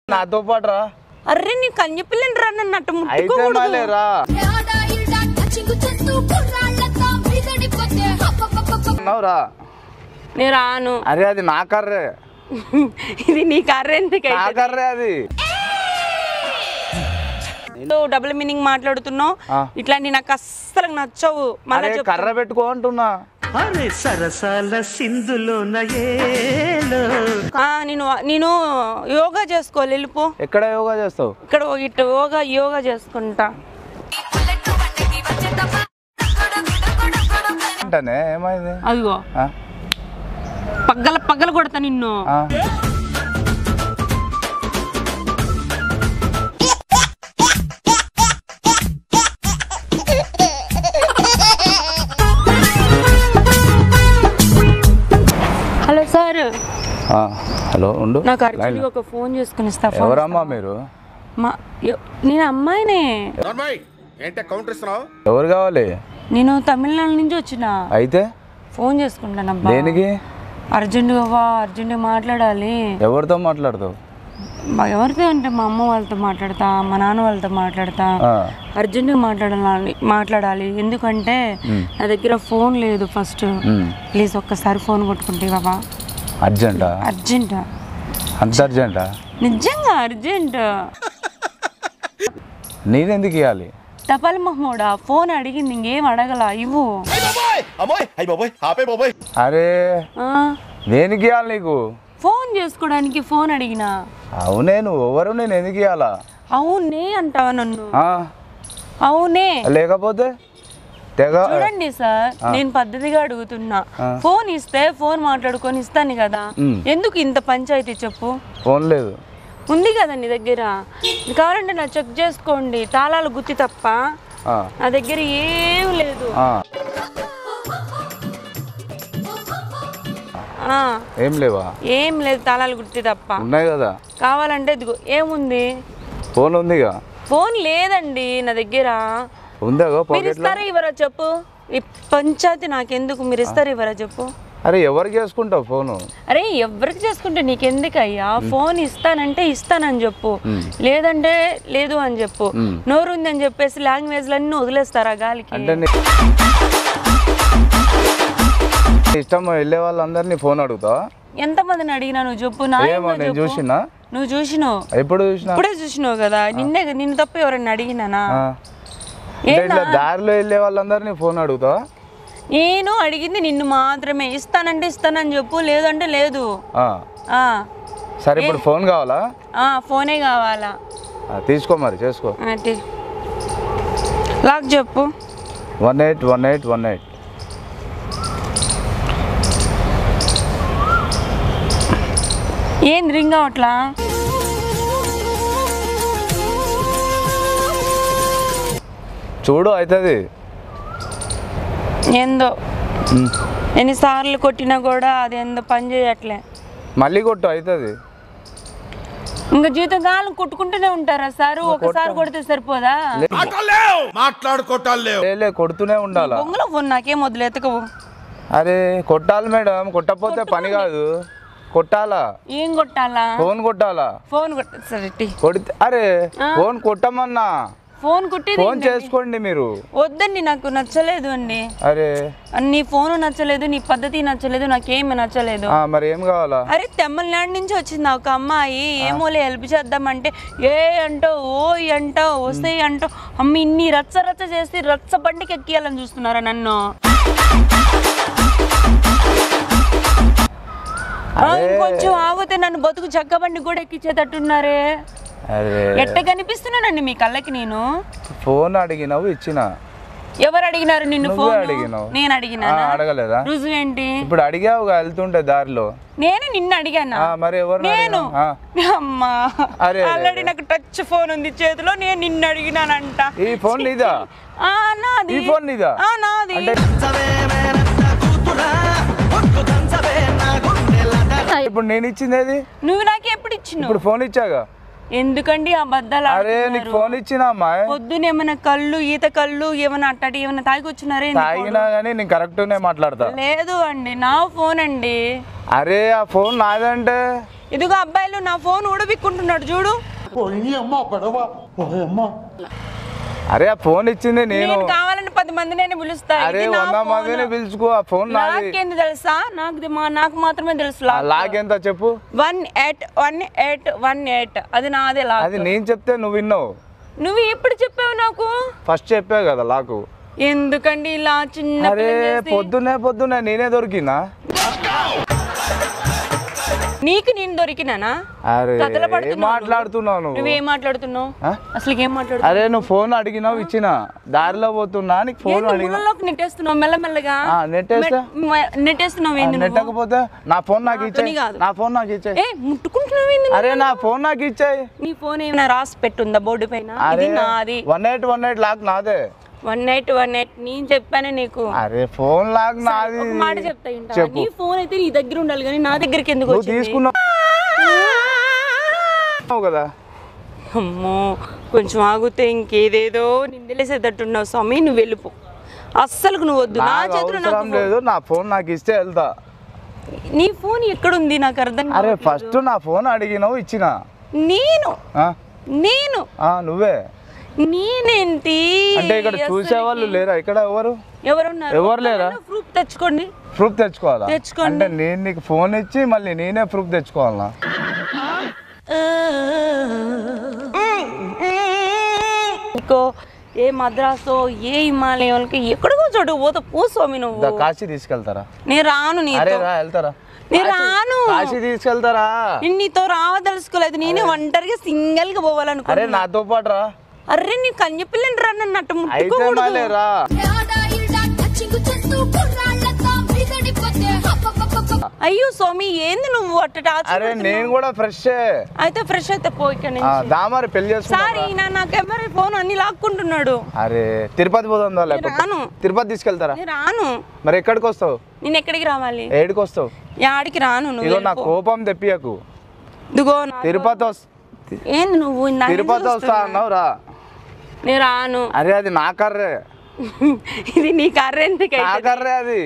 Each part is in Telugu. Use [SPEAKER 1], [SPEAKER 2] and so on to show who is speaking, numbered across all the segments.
[SPEAKER 1] నాతో పాటు రా
[SPEAKER 2] అర్రే నీ కన్య పిల్లని రా నన్ను అట్ట
[SPEAKER 1] అయితే
[SPEAKER 2] ముట్టుకోకూడదు
[SPEAKER 1] మాలే రా
[SPEAKER 3] యాడా ఈడా టచింగు చేస్తూ కుర్రాళ్ళతో మీదడిపోతే హప్పప్పప్ప
[SPEAKER 1] అన్నావు రా
[SPEAKER 2] నేను రాను
[SPEAKER 1] అరే అది నా కర్రే
[SPEAKER 2] ఇది నీ కర్ర ఎందుకైతే
[SPEAKER 1] నా కర్రే అది
[SPEAKER 2] డబుల్ మీనింగ్ మాట్లాడుతున్నావు
[SPEAKER 1] ఆ.
[SPEAKER 2] ఇట్లాంటి నాకు అస్సలు నచ్చవు మళ్ళీ
[SPEAKER 1] అరే
[SPEAKER 2] చెప్తా.
[SPEAKER 1] కర్ర పెట్టుకో అంటున్నా
[SPEAKER 4] అరే సరసాల సింధులోన ఏలో
[SPEAKER 2] ఆ, నేను నేను యోగా చేసుకోవాలి వెళ్ళిపో
[SPEAKER 1] ఎక్కడ యోగా చేస్తావు
[SPEAKER 2] ఇక్కడ ఇటు యోగా యోగా చేసుకుంటా
[SPEAKER 1] అంటానే ఏమైంది
[SPEAKER 2] అదిగో
[SPEAKER 1] ఆ?
[SPEAKER 2] పగ్గల పగ్గల కొడతా నిన్ను
[SPEAKER 1] ఆ?
[SPEAKER 2] హలో సార్
[SPEAKER 1] ఆ, హలో ఉండు
[SPEAKER 2] నాకు
[SPEAKER 1] లైన్లో.
[SPEAKER 2] అర్జెంట్గా ఒక ఫోన్ చేసుకుని ఇస్తా ఫోన్
[SPEAKER 1] ఎవరమ్మా మీరు
[SPEAKER 2] మా ఎ- నేను అమ్మాయినే
[SPEAKER 5] నార్మల్ ఏంటే కౌంటర్ ఇస్తున్నావు
[SPEAKER 1] ఎవరు కావాలి
[SPEAKER 2] నేను తమిళనాడు నుంచి వచ్చిన
[SPEAKER 1] అయితే
[SPEAKER 2] ఫోన్ చేసుకుంటాను అబ్బా
[SPEAKER 1] దేనికి
[SPEAKER 2] అర్జెంటుగా వా అర్జెంటుగా మాట్లాడాలి
[SPEAKER 1] ఎవరితో మాట్లాడతావు
[SPEAKER 2] మా ఎవరితో అంటే మా అమ్మ వాళ్ళతో మాట్లాడతా మా నాన్న వాళ్ళతో మాట్లాడతా
[SPEAKER 1] ఆ,
[SPEAKER 2] అర్జెంటుగా మాట్లాడాలి మాట్లాడాలి ఎందుకంటే నా దగ్గర ఫోన్ లేదు ఫస్ట్
[SPEAKER 1] ఉమ్.
[SPEAKER 2] ప్లీజ్ ఒక్కసారి ఫోన్ కొట్టుకుంటే బాబా
[SPEAKER 1] అర్జెంటా
[SPEAKER 2] అర్జెంట్
[SPEAKER 1] అంత అర్జెంటా
[SPEAKER 2] నిజంగా అర్జెంట్
[SPEAKER 1] నేనెందుకు ఇవ్వాలి
[SPEAKER 2] తపాల్ మహమూడా ఫోన్ అడిగింది ఇంకేం అడగల ఇవ్వు
[SPEAKER 5] బాబాయ్ అమ్మాయి అయ్యి బాబాయ్ ఆపే బాబాయ్
[SPEAKER 1] అరే
[SPEAKER 2] ఆ,
[SPEAKER 1] దేనికి ఇవ్వాలి నీకు
[SPEAKER 2] ఫోన్ చేసుకోవడానికి ఫోన్ అడిగిన
[SPEAKER 1] అవునే నువ్వు ఎవరు నేను ఎందుకు ఇవ్వాలా
[SPEAKER 2] అవునే అంటావా నన్ను
[SPEAKER 1] ఆ,
[SPEAKER 2] అవునే
[SPEAKER 1] లేకపోతే తెగ
[SPEAKER 2] చూడండి సార్ నేను పద్ధతిగా అడుగుతున్నా ఫోన్ ఇస్తే ఫోన్ మాట్లాడుకొని ఇస్తాను కదా ఎందుకు ఇంత పంచాయతీ చెప్పు
[SPEAKER 1] ఫోన్ లేదు
[SPEAKER 2] ఉంది కదా నీ దగ్గర కావాలంటే నా చెక్ చేసుకోండి తాళాలు గుత్తి తప్ప
[SPEAKER 1] ఆ,
[SPEAKER 2] నా దగ్గర ఏం లేదు
[SPEAKER 1] ఆ,
[SPEAKER 2] ఆ,
[SPEAKER 1] ఏం లేవా
[SPEAKER 2] ఏం లేదు తాళాలు గుత్తి తప్ప
[SPEAKER 1] ఉన్నాయి కదా
[SPEAKER 2] కావాలంటే ఇదిగో ఏముంది
[SPEAKER 1] ఫోన్ ఉందిగా
[SPEAKER 2] ఫోన్ లేదండి నా దగ్గర
[SPEAKER 1] ఉందా
[SPEAKER 2] మీరు
[SPEAKER 1] పాకెట్లో
[SPEAKER 2] ఇస్తారా ఇవ్వరా చెప్పు ఈ పంచాయతీ నాకెందుకు మీరు ఇస్తారా ఇవ్వరా చెప్పు
[SPEAKER 1] అరే ఎవరికి వేసుకుంటావు ఫోను
[SPEAKER 2] అరే ఎవరికి చేసుకుంటే నీకెందుకయ్యా ఫోన్ ఇస్తానంటే ఇస్తానని చెప్పు లేదంటే లేదు అని చెప్పు నోరు ఉంది అని చెప్పేసి లాంగ్వేజ్ లన్నీ వదిలేస్తారా గాలికి
[SPEAKER 1] అంటే నీ ఇష్టం వెళ్ళే వాళ్ళందరినీ ఫోన్ అడుగుతావా
[SPEAKER 2] ఎంతమందిని అడిగినా నువ్వు చెప్పు నా
[SPEAKER 1] ఏమో
[SPEAKER 2] ఏమో
[SPEAKER 1] నేను
[SPEAKER 2] చెప్పు.
[SPEAKER 1] చూసినా
[SPEAKER 2] నువ్వు చూసినావు
[SPEAKER 1] ఎప్పుడు చూసినా
[SPEAKER 2] ఇప్పుడే చూసినావు కదా నిన్నే నిన్ను తప్ప ఎవరైనా అడిగినానా
[SPEAKER 1] ఆ. అంటే ఇట్లా దారిలో వెళ్ళే వాళ్ళందరినీ ఫోన్ అడుగుతావా
[SPEAKER 2] నేను అడిగింది నిన్ను మాత్రమే ఇస్తానంటే ఇస్తానని చెప్పు లేదంటే లేదు
[SPEAKER 1] ఆ.
[SPEAKER 2] ఆ
[SPEAKER 1] సరే ఇప్పుడు ఫోన్ కావాలా
[SPEAKER 2] ఆ, ఫోనే కావాలా
[SPEAKER 1] ఆ, తీసుకో మరి చేసుకో
[SPEAKER 2] అంటే లాక్ చెప్పు
[SPEAKER 1] one eight one eight one eight
[SPEAKER 2] ఏంది రింగ్ అవట్లా
[SPEAKER 1] చూడు అవుతుంది
[SPEAKER 2] ఏందో ఎన్నిసార్లు కొట్టినా కూడా అది ఏందో పని చేయట్లే
[SPEAKER 1] మళ్ళీ కొట్టు అవుతుంది
[SPEAKER 2] ఇంకా జీవితకాలం కొట్టుకుంటూనే ఉంటారా సారు ఒకసారి కొడితే సరిపోదా
[SPEAKER 5] మాట్లాడలేవు మాట్లాడుకోవటాలు లేవు
[SPEAKER 1] లే కొడుతూనే ఉండాలా
[SPEAKER 2] బొంగులో ఫోన్ నాకేం వదిలే ఎతకవు
[SPEAKER 1] అరే కొట్టాలి మేడం కొట్టకపోతే పని కాదు కొట్టాలా
[SPEAKER 2] ఏం కొట్టాలా
[SPEAKER 1] ఫోన్ కొట్టాలా
[SPEAKER 2] ఫోన్ కొట్ట సరే టీ.
[SPEAKER 1] కొడితే అరే ఫోన్ కొట్టమన్నా
[SPEAKER 2] ఫోన్ కొట్టేది
[SPEAKER 1] ఫోన్
[SPEAKER 2] ఏంటండి?
[SPEAKER 1] చేసుకోండి మీరు
[SPEAKER 2] వద్దండి నాకు నచ్చలేదు అండి
[SPEAKER 1] అరే
[SPEAKER 2] నీ ఫోన్ నచ్చలేదు నీ పద్ధతి నచ్చలేదు నాకేమి నచ్చలేదు
[SPEAKER 1] ఆ, మరి ఏం కావాలా
[SPEAKER 2] అరే తమిళనాడు నుంచి వచ్చింది ఒక అమ్మాయి ఏమోలే హెల్ప్ చేద్దామంటే ఏ అంటావు ఓ అంటావు వస్తే అంటావు అమ్మ ఇన్ని రచ్చ రచ్చ చేసి రచ్చ బండికి ఎక్కియాలని చూస్తున్నారా నన్ను ఆ,
[SPEAKER 1] అరే.
[SPEAKER 2] ఇంకొంచెం ఆగితే నన్ను బతుకు చక్క బండి కూడా ఎక్కించేటట్టున్నారే
[SPEAKER 1] అరే
[SPEAKER 2] ఎట్ట కనిపిస్తున్నానండి మీ కళ్ళకి నేను
[SPEAKER 1] ఫోన్ అడిగినావు ఇచ్చిన
[SPEAKER 2] ఎవరు అడిగినారు నిన్ను
[SPEAKER 1] నువ్వే
[SPEAKER 2] ఫోన్
[SPEAKER 1] అడిగినావు.
[SPEAKER 2] నేను
[SPEAKER 1] ఆ,
[SPEAKER 2] అడిగినా
[SPEAKER 1] అడగలేదా
[SPEAKER 2] రుజువు ఏంటి
[SPEAKER 1] ఇప్పుడు అడిగావుగా వెళ్తుంటే దారిలో
[SPEAKER 2] నేను నిన్ను అడిగానా
[SPEAKER 1] ఆ, మరి ఎవరిని
[SPEAKER 2] నేను
[SPEAKER 1] అడిగావు? ఆ.
[SPEAKER 2] అమ్మా
[SPEAKER 1] అరే, అరే,
[SPEAKER 2] ఆల్రెడీ నాకు టచ్ ఫోన్ ఉంది చేతిలో నేను నిన్ను అడిగినానంట
[SPEAKER 1] ఈ ఫోన్ నీదా
[SPEAKER 2] ఆ నాది
[SPEAKER 1] ఈ ఫోన్ నీదా
[SPEAKER 2] ఆ నాది
[SPEAKER 1] అంటే ఇప్పుడు నేను ఇచ్చింది ఏది
[SPEAKER 2] నువ్వు నాకు ఎప్పుడు ఇచ్చినావు
[SPEAKER 1] ఇప్పుడు ఫోన్ ఇచ్చాగా
[SPEAKER 2] ఎందుకండి అబద్ధాలు
[SPEAKER 1] అరే నీకు
[SPEAKER 2] ఆడుతున్నారు?
[SPEAKER 1] ఫోన్ ఇచ్చిన అమ్మాయి
[SPEAKER 2] పొద్దున ఏమైనా కళ్ళు ఈత కళ్ళు ఏమైనా అట్టటి ఏమైనా తాగి వచ్చినారే ఎందుకు?
[SPEAKER 1] తాగినా కానీ నేను కరెక్ట్నే మాట్లాడతా
[SPEAKER 2] లేదు అండి నా ఫోన్ అండి
[SPEAKER 1] అరే ఆ ఫోన్ నాదంటే
[SPEAKER 2] ఇదిగో అబ్బాయిలు నా ఫోన్ ఊడబిక్కుంటున్నాడు చూడు
[SPEAKER 1] అరే ఆ ఫోన్ ఇచ్చింది నేను
[SPEAKER 2] నేను కావాలని పది మంది నేను పిలుస్తా
[SPEAKER 1] అరే
[SPEAKER 2] ఇది నా
[SPEAKER 1] వంద
[SPEAKER 2] ఫోన్.
[SPEAKER 1] మందిని పిలుచుకో ఆ ఫోన్ నాది
[SPEAKER 2] నాకేంది తెలుసా నాకు ఇది మా- నాకు మాత్రమే తెలుసు
[SPEAKER 1] ఆ లాగ్ ఎంత చెప్పు
[SPEAKER 2] one eight one eight one eight అది నాదే లాక్
[SPEAKER 1] అది నేను చెప్తే నువ్వు విన్నావు
[SPEAKER 2] నువ్వు ఎప్పుడు చెప్పావు నాకు
[SPEAKER 1] ఫస్ట్ చెప్పావు కదా లాకు
[SPEAKER 2] ఎందుకండి ఇలా చిన్న
[SPEAKER 1] అరే
[SPEAKER 2] పిల్లని చేసి?
[SPEAKER 1] పొద్దున్నే పొద్దున్నే నేనే దొరికినా
[SPEAKER 2] నీకు నేను దొరికినానా
[SPEAKER 1] అరే
[SPEAKER 2] కథలు
[SPEAKER 1] ఏం
[SPEAKER 2] పడుతున్నావు
[SPEAKER 1] మాట్లాడుతున్నావు
[SPEAKER 2] నువ్వు
[SPEAKER 1] నువ్వు
[SPEAKER 2] ఏం మాట్లాడుతున్నావు
[SPEAKER 1] ఆ?
[SPEAKER 2] అసలు ఏం మాట్లాడుతున్నావు
[SPEAKER 1] అరే నువ్వు ఫోన్ అడిగినావు ఇచ్చిన దారిలో పోతున్నా నీకు ఫోన్
[SPEAKER 2] ఏంది
[SPEAKER 1] అడిగినా
[SPEAKER 2] ముళ్ళలోకి నెట్టేస్తున్నావు మెల్లమెల్లగా
[SPEAKER 1] ఆ, నెట్టేస్తా?
[SPEAKER 2] మె- మె- నెట్టేస్తున్నావు ఏంది నువ్వు
[SPEAKER 1] నెట్టకపోతే నా ఫోన్ నాకు
[SPEAKER 2] నాతోని
[SPEAKER 1] ఇచ్చాయి
[SPEAKER 2] కాదు.
[SPEAKER 1] నా ఫోన్ నాకు ఇచ్చాయి
[SPEAKER 2] ఏ ముట్టుకుంటున్నావు ఏంది
[SPEAKER 1] అరే నా ఫోన్ నాకు ఇచ్చాయి
[SPEAKER 2] నీ ఫోన్ ఏమైనా రాసి పెట్టుందా బోర్డు పైన
[SPEAKER 1] అరే
[SPEAKER 2] ఇది నాది
[SPEAKER 1] one eight one eight lock నాదే
[SPEAKER 2] వన్ నైట్ వన్ నైట్ నేను చెప్పాను నీకు
[SPEAKER 1] అరే ఫోన్ లాక్ నాది
[SPEAKER 2] ఒక మాట చెప్తా వింటావా?
[SPEAKER 1] చెప్పు
[SPEAKER 2] నీ ఫోన్ అయితే నీ దగ్గర ఉండాలి కానీ నా దగ్గరికి ఎందుకు
[SPEAKER 1] నువ్వు
[SPEAKER 2] వచ్చింది
[SPEAKER 1] తీసుకున్నావు కదా
[SPEAKER 2] అమ్మో కొంచెం ఆగితే ఇంకేదేదో నిందలేసేటట్టున్నావు స్వామి నువ్వు వెళ్ళిపో అస్సలు నువ్వు వద్దు నా
[SPEAKER 1] నాకు
[SPEAKER 2] చేతిలో
[SPEAKER 1] అవసరం
[SPEAKER 2] నాకు
[SPEAKER 1] లేదు నా ఫోన్ నాకు ఇస్తే వెళ్తా
[SPEAKER 2] నీ ఫోన్ ఎక్కడుంది నాకు అర్థం
[SPEAKER 1] అరే
[SPEAKER 2] కావట్లేదు.
[SPEAKER 1] ఫస్ట్ నా ఫోన్ అడిగినావు ఇచ్చిన
[SPEAKER 2] నేను
[SPEAKER 1] ఆ?
[SPEAKER 2] నేను
[SPEAKER 1] ఆ, నువ్వే
[SPEAKER 2] నేనేంటి
[SPEAKER 1] అంటే ఇక్కడ చూసేవాళ్ళు లేరా ఇక్కడ ఎవరు
[SPEAKER 2] ఎవరున్నారు
[SPEAKER 1] ఎవరు లేరా?
[SPEAKER 2] ప్రూఫ్ తెచ్చుకోండి
[SPEAKER 1] ప్రూఫ్ తెచ్చుకోవాలా
[SPEAKER 2] తెచ్చుకోండి.
[SPEAKER 1] అంటే నేను నీకు ఫోన్ ఇచ్చి మళ్ళీ నేనే ప్రూఫ్ తెచ్చుకోవాలా
[SPEAKER 2] ఇంకో ఏ మద్రాసో ఏ హిమాలయాలకి ఎక్కడికో చోటు పోతా పో స్వామి నువ్వు
[SPEAKER 1] దా కాశీ తీసుకెళ్తారా
[SPEAKER 2] నేను రాను
[SPEAKER 1] అరే
[SPEAKER 2] నీతో
[SPEAKER 1] రా వెళ్తారా
[SPEAKER 2] నేను
[SPEAKER 1] కాశీ-
[SPEAKER 2] రాను
[SPEAKER 1] కాశీ తీసుకెళ్తారా
[SPEAKER 2] నేను నీతో రావదలుచుకోలేదు నేనే ఒంటరిగా సింగిల్ గా
[SPEAKER 1] అరే
[SPEAKER 2] పోవాలనుకున్నా
[SPEAKER 1] నాతో పాటు రా
[SPEAKER 2] అరే నీ కన్య పిల్లని రా నన్ను అట్టు
[SPEAKER 1] అయితే
[SPEAKER 2] ముట్టుకోకూడదు
[SPEAKER 1] మళ్ళీ రా
[SPEAKER 3] యాడా ఈడా టచింగ్ చేస్తూ కుర్రాళ్ళతో మీదడిపోతే హపపపప
[SPEAKER 2] అయ్యో స్వామి ఏంది నువ్వు అట్ట టార్చర్
[SPEAKER 1] అరే
[SPEAKER 2] పెడుతున్నావు?
[SPEAKER 1] నేను కూడా ఫ్రెష్
[SPEAKER 2] అయితే ఫ్రెష్ అయితే పో ఇక్కడ నుంచి
[SPEAKER 1] దామారి పెళ్లి చేసుకుంటా
[SPEAKER 2] సారీ నా నా కెమెరా ఫోన్ అన్ని లాక్కుంటున్నాడు
[SPEAKER 1] అరే తిరుపతి పోదాం దా
[SPEAKER 2] నేను
[SPEAKER 1] లేకపోతే
[SPEAKER 2] రాను
[SPEAKER 1] తిరుపతి తీసుకెళ్తారా
[SPEAKER 2] నేను రాను
[SPEAKER 1] మరి ఎక్కడికి వస్తావు
[SPEAKER 2] నేను ఎక్కడికి రావాలి
[SPEAKER 1] ఏడికి వస్తావు
[SPEAKER 2] యాడికి రాను నువ్వు
[SPEAKER 1] ఇగో నా
[SPEAKER 2] వెళ్ళిపో.
[SPEAKER 1] కోపం తెప్పియకు
[SPEAKER 2] ఇదిగో నా-
[SPEAKER 1] తిరుపతి వస్-
[SPEAKER 2] ఏంది నువ్వు నా
[SPEAKER 1] తిరుపతి
[SPEAKER 2] ఎందుకు
[SPEAKER 1] వస్తా
[SPEAKER 2] వస్తున్నావు?
[SPEAKER 1] అన్నావు రా
[SPEAKER 2] నేను రాను
[SPEAKER 1] అరే అది నా కర్రే
[SPEAKER 2] ఇది నీ కర్ర ఎందుకు
[SPEAKER 1] నా కర్రే అది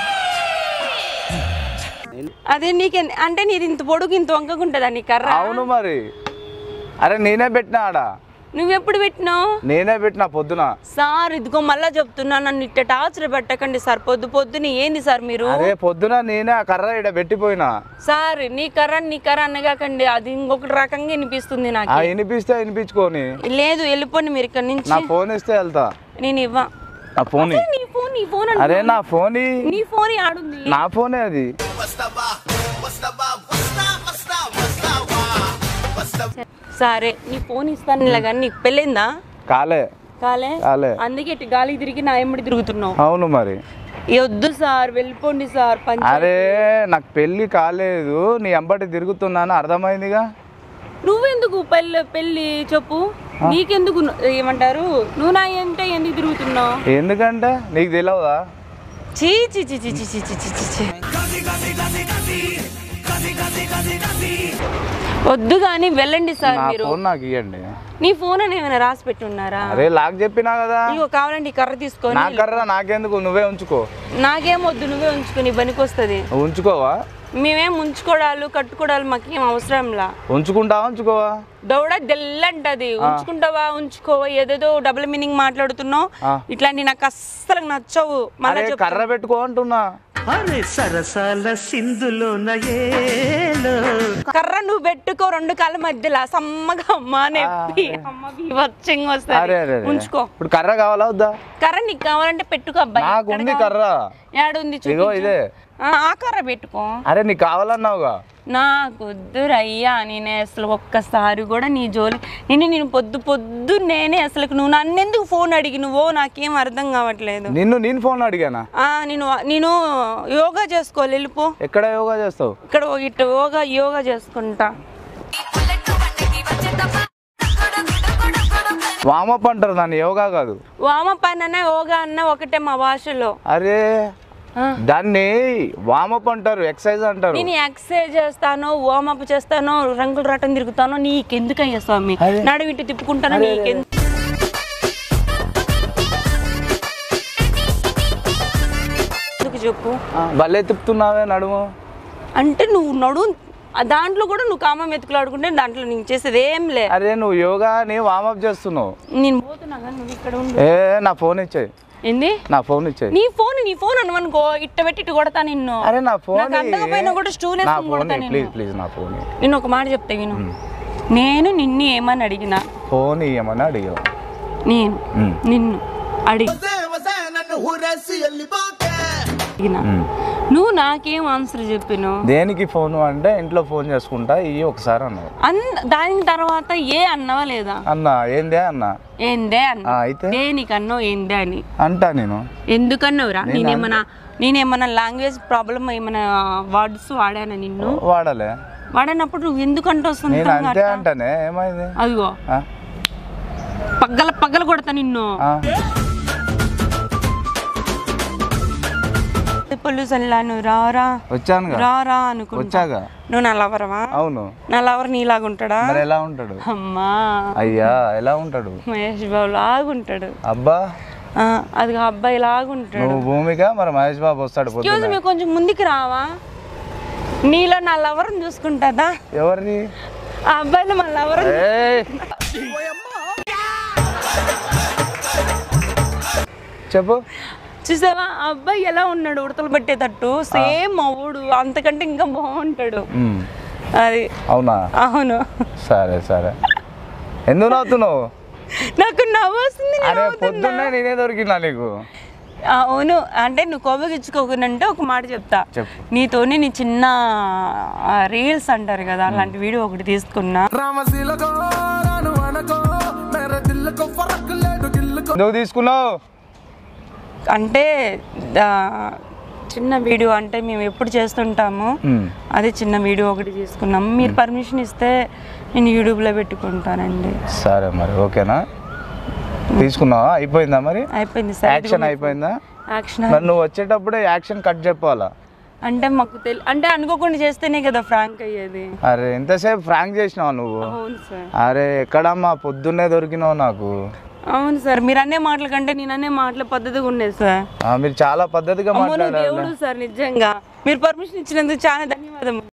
[SPEAKER 2] అదే నీకు అంటే నీది ఇంత పొడుగు ఇంత వంకకుంటుందా నీ కర్ర
[SPEAKER 1] అవును మరి అరే నేనే పెట్టినా ఆడ
[SPEAKER 2] నువ్వెప్పుడు పెట్టినావు
[SPEAKER 1] నేనే పెట్టినా పొద్దున
[SPEAKER 2] సార్ ఇదిగో మళ్ళా చెప్తున్నా నన్ను ఇట్ట టార్చర్ పెట్టకండి సార్ పొద్దు పొద్దున ఏంది సార్ మీరు
[SPEAKER 1] అరే పొద్దున నేనే ఆ కర్ర ఇక్కడ పెట్టిపోయినా
[SPEAKER 2] సార్ నీ కర్ర నీ కర్ర అనగాకండి అది ఇంకొకటి రకంగా వినిపిస్తుంది
[SPEAKER 1] ఆ
[SPEAKER 2] నాకు
[SPEAKER 1] వినిపిస్తే వినిపించుకొని
[SPEAKER 2] లేదు వెళ్ళిపోండి మీరు ఇక్కడ నుంచి
[SPEAKER 1] నా ఫోన్ ఇస్తే వెళ్తా
[SPEAKER 2] నేను ఇవ్వ
[SPEAKER 1] నా ఫోన్ ఇ-
[SPEAKER 2] అసలు నీ ఫోన్ నీ ఫోన్
[SPEAKER 1] అరే
[SPEAKER 2] అంటున్నా.
[SPEAKER 1] నా ఫోన్ ఇ.
[SPEAKER 2] నీ ఫోన్ ఆడుంది
[SPEAKER 1] నా ఫోనే అది
[SPEAKER 2] సరే నీ ఫోన్ ఇస్తాను ఇలా కానీ నీకు పెళ్ళిందా
[SPEAKER 1] కాలే
[SPEAKER 2] కాలే
[SPEAKER 1] కాలే
[SPEAKER 2] అందుకే ఇటు గాలి తిరిగి నా ఎమ్మడి తిరుగుతున్నావు
[SPEAKER 1] అవును మరి
[SPEAKER 2] ఏ వద్దు సార్ వెళ్ళిపోండి సార్ పంచ
[SPEAKER 1] అరే నాకు పెళ్లి కాలేదు నీ అంబటి తిరుగుతున్నాను అర్థమైందిగా
[SPEAKER 2] నువ్వెందుకు పెళ్ళి పెళ్ళి చెప్పు నీకెందుకు ను- ఏమంటారు నువ్వు నా అంటే ఎందుకు తిరుగుతున్నావు
[SPEAKER 1] ఎందుకంటే నీకు తెలియదా
[SPEAKER 2] చీ చీ చీ చీ చీ చీ చీ చీ చీ చీ. వద్దు కానీ వెళ్ళండి సార్
[SPEAKER 1] నా
[SPEAKER 2] మీరు
[SPEAKER 1] ఫోన్ నాకు ఇవ్వండి
[SPEAKER 2] నీ ఫోన్ అని ఏమైనా రాసి పెట్టున్నారా
[SPEAKER 1] అరే లాక్ చెప్పినా కదా
[SPEAKER 2] నీకు కావాలంటే ఈ కర్ర తీసుకొని
[SPEAKER 1] నా కర్ర నాకెందుకు నువ్వే ఉంచుకో
[SPEAKER 2] నాకేం వద్దు నువ్వే ఉంచుకుని పనికి వస్తుంది
[SPEAKER 1] నువ్వు ఉంచుకోవా
[SPEAKER 2] మేమేం ఉంచుకోవడాలు కట్టుకోవడాలు మాకేం అవసరంలా
[SPEAKER 1] ఉంచుకుంటావా ఉంచుకోవా
[SPEAKER 2] దౌడ తెల్లంటది ఉంచుకుంటావా ఉంచుకోవా ఏదేదో డబుల్ మీనింగ్ మాట్లాడుతున్నావు
[SPEAKER 1] ఆ.
[SPEAKER 2] ఇట్లాంటి నాకు అస్సలు నచ్చవు మళ్ళీ
[SPEAKER 1] అరే కర్ర పెట్టుకో అంటున్నా
[SPEAKER 4] అరే సరసాల సింధులోన ఏలో
[SPEAKER 2] కర్ర నువ్వు పెట్టుకో రెండు కాళ్ళ మధ్యలో సమ్మగా అమ్మ నొప్పి అమ్మ బీభత్సంగా
[SPEAKER 1] అరే
[SPEAKER 2] వస్తుంది
[SPEAKER 1] అరే అరే.
[SPEAKER 2] ఉంచుకో
[SPEAKER 1] ఇప్పుడు కర్ర కావాలా వద్దా
[SPEAKER 2] కర్ర నీకు కావాలంటే పెట్టుకో అబ్బాయి
[SPEAKER 1] నాకు ఉంది కర్ర
[SPEAKER 2] ఏడుంది
[SPEAKER 1] ఇగో
[SPEAKER 2] చూపించు.
[SPEAKER 1] ఇదే
[SPEAKER 2] ఆ, ఆ కర్ర పెట్టుకో
[SPEAKER 1] అరే నీకు కావాలన్నావుగా
[SPEAKER 2] నాకు వద్దురయ్యా నేనే అసలు ఒక్కసారి కూడా నీ జోలి నేను నేను పొద్దు పొద్దు నేనే అసలు నువ్వు నన్నెందుకు ఫోన్ అడిగి నువ్వో నాకేం అర్థం కావట్లేదు
[SPEAKER 1] నిన్ను నేను ఫోన్ అడిగానా
[SPEAKER 2] ఆ, నేను నేను యోగా చేసుకోవాలి వెళ్ళిపో
[SPEAKER 1] ఎక్కడ యోగా చేస్తావు
[SPEAKER 2] ఇక్కడ ఇటు యోగా యోగా చేసుకుంటా
[SPEAKER 1] వామప్ అంటారు దాన్ని యోగా కాదు
[SPEAKER 2] వామ పని అన్న యోగా అన్న ఒకటే మా భాషలో
[SPEAKER 1] అరే
[SPEAKER 2] ఆ.
[SPEAKER 1] దాన్ని వామప్ అంటారు ఎక్సర్సైజ్ అంటారు
[SPEAKER 2] నేను ఎక్సర్సైజ్ చేస్తాను వామప్ చేస్తాను రంగులు రాటం తిరుగుతాను నీకెందుకు అయ్యా స్వామి
[SPEAKER 1] అరే.
[SPEAKER 2] నడువు ఇటు తిప్పుకుంటాను
[SPEAKER 1] అరే,
[SPEAKER 2] నీకెందుకు ఎందుకు చెప్పు
[SPEAKER 1] ఆ, భలే తిప్పుతున్నావే నడుము
[SPEAKER 2] అంటే నువ్వు నడు ఆ దాంట్లో కూడా నువ్వు కామం ఎత్తుకులాడుకుంటే దాంట్లో నేను చేసేది ఏం లే
[SPEAKER 1] అరే నువ్వు యోగా ని వామప్ చేస్తున్నావు
[SPEAKER 2] నేను పోతున్నా కానీ నువ్వు ఇక్కడ ఉండు
[SPEAKER 1] ఏ నా ఫోన్ ఇచ్చేయి
[SPEAKER 2] ఏంది
[SPEAKER 1] నా ఫోన్ ఇచ్చేయి
[SPEAKER 2] నీ ఫోన్ నీ ఫోన్ అనుకో ఇట్ట పెట్టి ఇట్ట కొడతా నిన్ను
[SPEAKER 1] అరే నా ఫోన్
[SPEAKER 2] నాకు అందకపోయినా కూడా స్టూల్
[SPEAKER 1] నా
[SPEAKER 2] వేసుకొని
[SPEAKER 1] ఫోన్
[SPEAKER 2] కొడతా
[SPEAKER 1] ప్లీజ్
[SPEAKER 2] నేను
[SPEAKER 1] ప్లీజ్ నా ఫోన్
[SPEAKER 2] నేను ఒక మాట చెప్తా విను నేను నిన్ను ఏమని అడిగినా
[SPEAKER 1] ఫోన్ ఇయ్యమని అడిగావు
[SPEAKER 2] నేను
[SPEAKER 1] ఉమ్.
[SPEAKER 2] నిన్ను అడిగి అడిగినా నువ్వు నాకేం ఆన్సర్ చెప్పిను
[SPEAKER 1] దేనికి ఫోన్ అంటే ఇంట్లో ఫోన్ చేసుకుంటా ఇవి ఒకసారి అన్నావు
[SPEAKER 2] అన్ దాని తర్వాత ఏ అన్నవా లేదా
[SPEAKER 1] అన్న ఏందే అన్న
[SPEAKER 2] ఏందే
[SPEAKER 1] ఆ,
[SPEAKER 2] అన్న
[SPEAKER 1] అయితే
[SPEAKER 2] దేనికన్నో ఏందే అని
[SPEAKER 1] అంటా నేను
[SPEAKER 2] ఎందుకన్నావురా నేనేమన్నా నేనేమన్నా లాంగ్వేజ్ ప్రాబ్లం ఏమైనా వర్డ్స్ వాడానా నిన్ను
[SPEAKER 1] వాడలే
[SPEAKER 2] వాడనప్పుడు నువ్వు ఎందుకంటూ వస్తుంది
[SPEAKER 1] నేను అంతే అంటానే ఏమైంది
[SPEAKER 2] అదిగో
[SPEAKER 1] ఆ?
[SPEAKER 2] పగ్గల పగ్గల కొడతా నిన్ను
[SPEAKER 1] ఆ?
[SPEAKER 2] పొల్యూషన్ లా నువ్వు రారా
[SPEAKER 1] వచ్చానుగా
[SPEAKER 2] రారా అనుకుంటా
[SPEAKER 1] వచ్చాగా
[SPEAKER 2] నువ్వు నా లవరవా
[SPEAKER 1] అవును
[SPEAKER 2] నా లవర్ నీలాగా ఉంటాడా
[SPEAKER 1] మరి ఎలా ఉంటాడు
[SPEAKER 2] అమ్మా
[SPEAKER 1] అయ్యా ఎలా ఉంటాడు
[SPEAKER 2] మహేష్ బాబు లాగుంటాడు
[SPEAKER 1] అబ్బా
[SPEAKER 2] ఆ, అది అబ్బాయి లాగుంటాడు
[SPEAKER 1] నువ్వు భూమిక మరి మహేష్ బాబు వస్తాడు
[SPEAKER 2] ఎక్స్క్యూజ్
[SPEAKER 1] పొద్దున్న
[SPEAKER 2] మీ కొంచెం ముందుకు రావా నీలో నా లవర్ని చూసుకుంటుందా
[SPEAKER 1] ఎవరిది
[SPEAKER 2] ఆ అబ్బాయిలో మా లవర్
[SPEAKER 1] ఏయ్! చెప్పు
[SPEAKER 2] చూసావా ఆ అబ్బాయి ఎలా ఉన్నాడు ఉడతలు పెట్టేటట్టు సేమ్ అవుడు అంతకంటే ఇంకా బాగుంటాడు
[SPEAKER 1] ఉమ్,
[SPEAKER 2] అది
[SPEAKER 1] అవునా
[SPEAKER 2] అవును
[SPEAKER 1] సరే సరే ఎందుకు నవ్వుతున్నావు
[SPEAKER 2] నాకు నవ్వు వస్తుంది నేను
[SPEAKER 1] అరే
[SPEAKER 2] నవ్వుతున్నా.
[SPEAKER 1] పొద్దున్నే నేనే దొరికినా నీకు
[SPEAKER 2] అవును అంటే నువ్వు కోపగించుకోకుంటే ఒక మాట చెప్తా
[SPEAKER 1] చెప్పు.
[SPEAKER 2] నీతోని నీ చిన్న రీల్స్ అంటారు కదా అలాంటి వీడియో ఒకటి తీసుకున్నా
[SPEAKER 1] నువ్వు తీసుకున్నావు
[SPEAKER 2] అంటే ఆ, చిన్న వీడియో అంటే మేము ఎప్పుడు చేస్తుంటాము
[SPEAKER 1] ఉమ్,
[SPEAKER 2] అదే చిన్న వీడియో ఒకటి తీసుకున్నాం మీరు పర్మిషన్ ఇస్తే నేను యూట్యూబ్లో పెట్టుకుంటానండి
[SPEAKER 1] సరే మరి ఓకేనా తీసుకున్నావా అయిపోయిందా మరి
[SPEAKER 2] అయిపోయింది సార్
[SPEAKER 1] యాక్షన్ అయిపోయిందా
[SPEAKER 2] యాక్షన్
[SPEAKER 1] మరి నువ్వు వచ్చేటప్పుడే యాక్షన్ కట్ చెప్పాలా
[SPEAKER 2] అంటే మాకు తెలి అంటే అనుకోకుండా చేస్తేనే కదా ఫ్రాంక్ అయ్యేది
[SPEAKER 1] అరే ఎంతసేపు ఫ్రాంక్ చేసినావు నువ్వు
[SPEAKER 2] అవును సార్
[SPEAKER 1] అరే ఎక్కడమ్మా పొద్దున్నే దొరికినావు నాకు
[SPEAKER 2] అవును సార్ మీరు అనే మాటల కంటే నేను అనే మాటల పద్ధతిగా ఉండేది సార్
[SPEAKER 1] ఆ, మీరు చాలా పద్ధతిగా
[SPEAKER 2] అమ్మో నువ్వు
[SPEAKER 1] మాట్లాడారు
[SPEAKER 2] దేవుడు సార్ నిజంగా మీరు పర్మిషన్ ఇచ్చినందుకు చాలా ధన్యవాదం